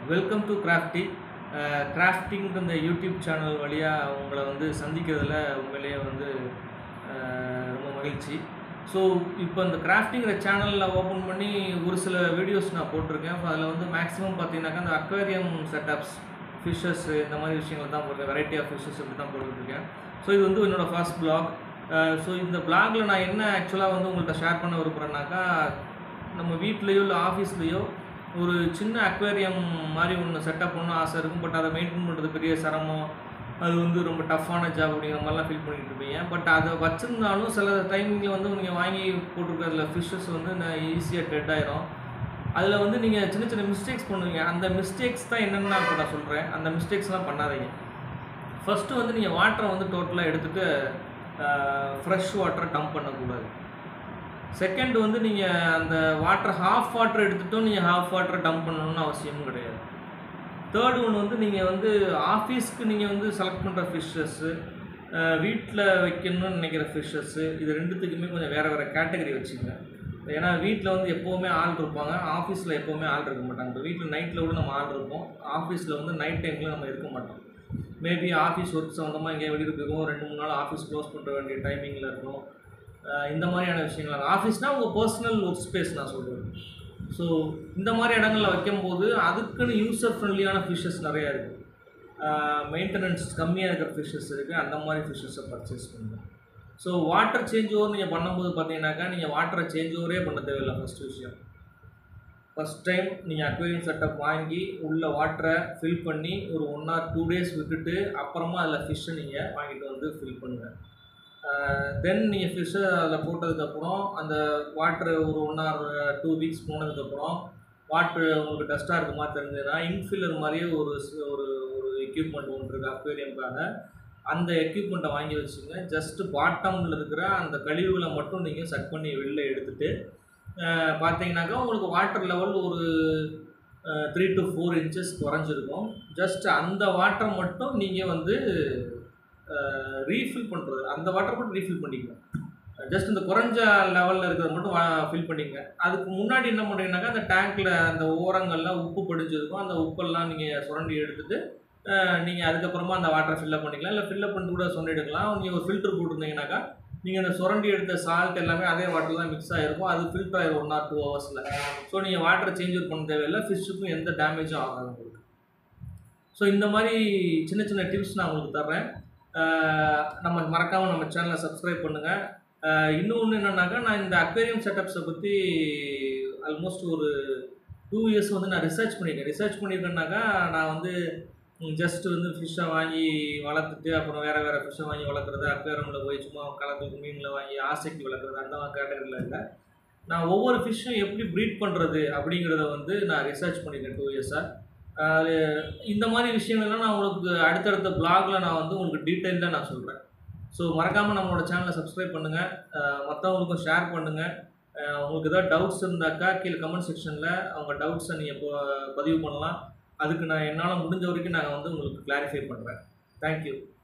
welcome to crafty கிராஃப்டிங்கிற இந்த YouTube channel வழியாக உங்களை வந்து சந்திக்கிறதுல உண்மையிலேயே வந்து அஹ், ரொம்ப மகிழ்ச்சி ஸோ இப்போ இந்த கிராஃப்டிங்கிற சேனலில் ஓப்பன் பண்ணி ஒரு சில வீடியோஸ் நான் போட்டிருக்கேன் அதில் வந்து மேக்ஸிமம் பார்த்தீங்கன்னாக்கா அந்த அக்வேரியம் செட்டப்ஸ் ஃபிஷ்ஷஸ் இந்த மாதிரி விஷயங்கள் தான் போட்டிருக்கேன் வெரைட்டி ஆஃப் ஃபிஷ்ஷஸ் இப்படி தான் போட்டுருக்கேன் ஸோ இது வந்து என்னோடய ஃபர்ஸ்ட் பிளாக் ஸோ இந்த பிளாகில் நான் என்ன ஆக்சுவலாக வந்து உங்கள்கிட்ட ஷேர் பண்ண விரும்புகிறேன்னாக்கா நம்ம வீட்லேயோ இல்லை ஆஃபீஸ்லேயோ ஒரு சின்ன அக்வேரியம் மாதிரி ஒன்று செட்டப் பண்ணணும் ஆசை இருக்கும் பட் அதை மெயின்டைன் பண்ணுறது பெரிய சிரமம் அது வந்து ரொம்ப டஃப்பான ஜாப் அப்படிங்கிற மாதிரிலாம் ஃபீல் பண்ணிட்டு இருப்பீங்க பட் அதை வச்சுருந்தாலும் சில டைமிங்கில் வந்து நீங்கள் வாங்கி போட்டிருக்கிறதுல ஃபிஷ்ஷஸ் வந்து ஈஸியாக டெட் ஆயிரும் அதில் வந்து நீங்கள் சின்ன சின்ன மிஸ்டேக்ஸ் பண்ணுவீங்க அந்த மிஸ்டேக்ஸ் தான் என்னென்னு நான் இப்போ நான் சொல்கிறேன் அந்த மிஸ்டேக்ஸ்லாம் பண்ணாதீங்க ஃபஸ்ட்டு வந்து நீங்கள் வாட்டரை வந்து டோட்டலாக எடுத்துகிட்டு ஃப்ரெஷ் வாட்டரை டம்ப் பண்ணக்கூடாது செகண்ட் வந்து நீங்கள் அந்த வாட்டர் ஹாஃப் வாட்டர் எடுத்துட்டும் நீங்கள் ஹாஃப் வாட்டரை டம்ப் பண்ணணும்னு அவசியமும் கிடையாது தேர்ட் ஒன் வந்து நீங்கள் வந்து ஆஃபீஸ்க்கு நீங்கள் வந்து செலக்ட் பண்ணுற ஃபிஷ்ஷஸ்ஸு வீட்டில் வைக்கணும்னு நினைக்கிற ஃபிஷ்ஷஸ்ஸு இது ரெண்டுத்துக்குமே கொஞ்சம் வேறு வேறு கேட்டகரி வச்சுக்கங்க ஏன்னா வீட்டில் வந்து எப்போவுமே ஆள் இருப்பாங்க ஆஃபீஸில் எப்போவுமே ஆள் இருக்க மாட்டாங்க இப்போ வீட்டில் நைட்டில் கூட நம்ம ஆள் இருப்போம் ஆஃபீஸில் வந்து நைட் டைமில் நம்ம இருக்க மாட்டோம் மேபி ஆஃபீஸ் ஒர்க் சம்மந்தமாக எங்கேயா வெளியே போயிருக்கோம் ரெண்டு மூணு நாள் ஆஃபீஸ் க்ளோஸ் பண்ணுற வேண்டிய டைமிங்கில் இருக்கும் அஹ் இந்த மாதிரியான விஷயங்கள் ஆஃபீஸ்னால் உங்கள் பர்சனல் ஒர்க் ஸ்பேஸ் நான் சொல்கிறேன் ஸோ இந்த மாதிரி இடங்களில் வைக்கும்போது அதுக்குன்னு யூசர் ஃப்ரெண்ட்லியான ஃபிஷ்ஷஸ் நிறையா இருக்குது மெயின்டெனன்ஸ் கம்மியாக இருக்கிற ஃபிஷ்ஷஸ் இருக்குது அந்த மாதிரி ஃபிஷ்ஷஸை பர்ச்சேஸ் பண்ணுங்கள் ஸோ வாட்டர் சேஞ்ச் ஓவர் நீங்கள் பண்ணும்போது பார்த்தீங்கன்னாக்கா நீங்கள் வாட்டரை சேஞ்ச் ஓவரே பண்ண தேவையில்லை ஃபஸ்ட் விஷயம் ஃபஸ்ட் டைம் நீங்கள் அக்வேரியம் செட்டப் வாங்கி உள்ள வாட்டரை ஃபில் பண்ணி ஒரு ஒன் ஆர் டூ டேஸ் விட்டுட்டு அப்புறமா அதில் ஃபிஷ்ஷை நீங்கள் வாங்கிட்டு வந்து ஃபில் பண்ணுங்கள் தென் நீங்கள் ஃபிஷ்ஷை அதில் போட்டதுக்கப்புறம் அந்த வாட்ரு ஒரு ஒன் ஆர் டூ வீக்ஸ் போனதுக்கப்புறம் வாட்ரு உங்களுக்கு டஸ்ட்டாக இருக்க மாதிரி தெரிஞ்சதுன்னா இன்ஃபில்லர் மாதிரியே ஒரு ஸ்- ஒரு ஒரு எக்யூப்மெண்ட் ஒன்று இருக்குது அக்வேரியம்காக அந்த எக்யூப்மெண்ட்டை வாங்கி வச்சுங்க ஜஸ்ட்டு பாட்டமில் இருக்கிற அந்த கழிவுகளை மட்டும் நீங்கள் சக் பண்ணி வெளில எடுத்துட்டு அஹ், பார்த்தீங்கன்னாக்கா உங்களுக்கு வாட்டர் லெவல் ஒரு த்ரீ டு ஃபோர் இன்ச்சஸ் குறைஞ்சிருக்கும் ஜஸ்ட் அந்த வாட்டர் மட்டும் நீங்கள் வந்து ரீஃபில் பண்ணுறது அந்த வாட்டர் மட்டும் ரீஃபில் பண்ணிக்கணும் ஜஸ்ட் இந்த குறைஞ்ச லெவலில் இருக்கிறத மட்டும் ஃபில் பண்ணிக்கங்க அதுக்கு முன்னாடி என்ன பண்ணுறீங்கன்னாக்கா அந்த டேங்க்கில் அந்த ஓரங்களில் உப்பு படிஞ்சிருக்கும் அந்த உப்பெல்லாம் நீங்கள் சுரண்டி எடுத்துட்டு நீங்கள் அதுக்கப்புறமா அந்த வாட்டரை ஃபில்லப் பண்ணிக்கலாம் இல்லை ஃபில்லப் பண்ணிட்டு கூட சொன்னிடுக்கலாம் நீங்கள் ஒரு ஃபில்டர் போட்டிருந்தீங்கன்னாக்கா நீங்கள் அந்த சுரண்டி எடுத்த சால்ட் எல்லாமே அதே வாட்டர் தான் மிக்ஸ் ஆகிருக்கும் அது ஃபில்டர் ஆயிரும் ஒன் ஆர் டூ ஹவர்ஸில் ஸோ நீங்கள் வாட்டரை சேஞ்ச் பண்ண தேவையில்லை ஃபிஷ்ஷுக்கும் எந்த டேமேஜும் ஆகாது உங்களுக்கு ஸோ இந்த மாதிரி சின்ன சின்ன டிப்ஸ் நான் உங்களுக்கு தர்றேன் அஹ் நம்ம மறக்காமல் நம்ம சேனலை சப்ஸ்கிரைப் பண்ணுங்கள் இன்னொன்று என்னன்னாக்கா நான் இந்த அக்வேரியம் செட்டப்ஸை பற்றி ஆல்மோஸ்ட் ஒரு டூ இயர்ஸ் வந்து நான் ரிசர்ச் பண்ணியிருக்கேன் ரிசர்ச் பண்ணியிருக்கேன்னாக்கா நான் வந்து ஜஸ்ட் வந்து ஃபிஷ்ஷை வாங்கி வளர்த்துட்டு அப்புறம் வேறு வேறு ஃபிஷ்ஷை வாங்கி வளர்க்குறது அக்வேரியமில் போய் சும்மா கலத்துக்கு மீனில் வாங்கி ஆசைக்கு வளர்க்குறது அந்த மாதிரி கேட்டகரியில் இல்லை நான் ஒவ்வொரு ஃபிஷ்ஷும் எப்படி ப்ரீட் பண்ணுறது அப்படிங்கிறத வந்து நான் ரிசர்ச் பண்ணியிருக்கேன் டூ இயர்ஸாக அது இந்த மாதிரி விஷயங்கள்லாம் நான் உங்களுக்கு அடுத்தடுத்த பிளாகில் நான் வந்து உங்களுக்கு டீட்டெயிலாக நான் சொல்கிறேன் ஸோ மறக்காமல் நம்மளோட சேனலை சப்ஸ்கிரைப் பண்ணுங்கள் மற்றவங்களுக்கும் ஷேர் பண்ணுங்கள் உங்களுக்கு ஏதாவது டவுட்ஸ் இருந்தாக்கா கீழே கமெண்ட் செக்ஷனில் அவங்க டவுட்ஸை நீங்கள் இப்போ பதிவு பண்ணலாம் அதுக்கு நான் என்னால் முடிஞ்ச வரைக்கும் நான் வந்து உங்களுக்கு கிளாரிஃபை பண்ணுறேன் தேங்க்யூ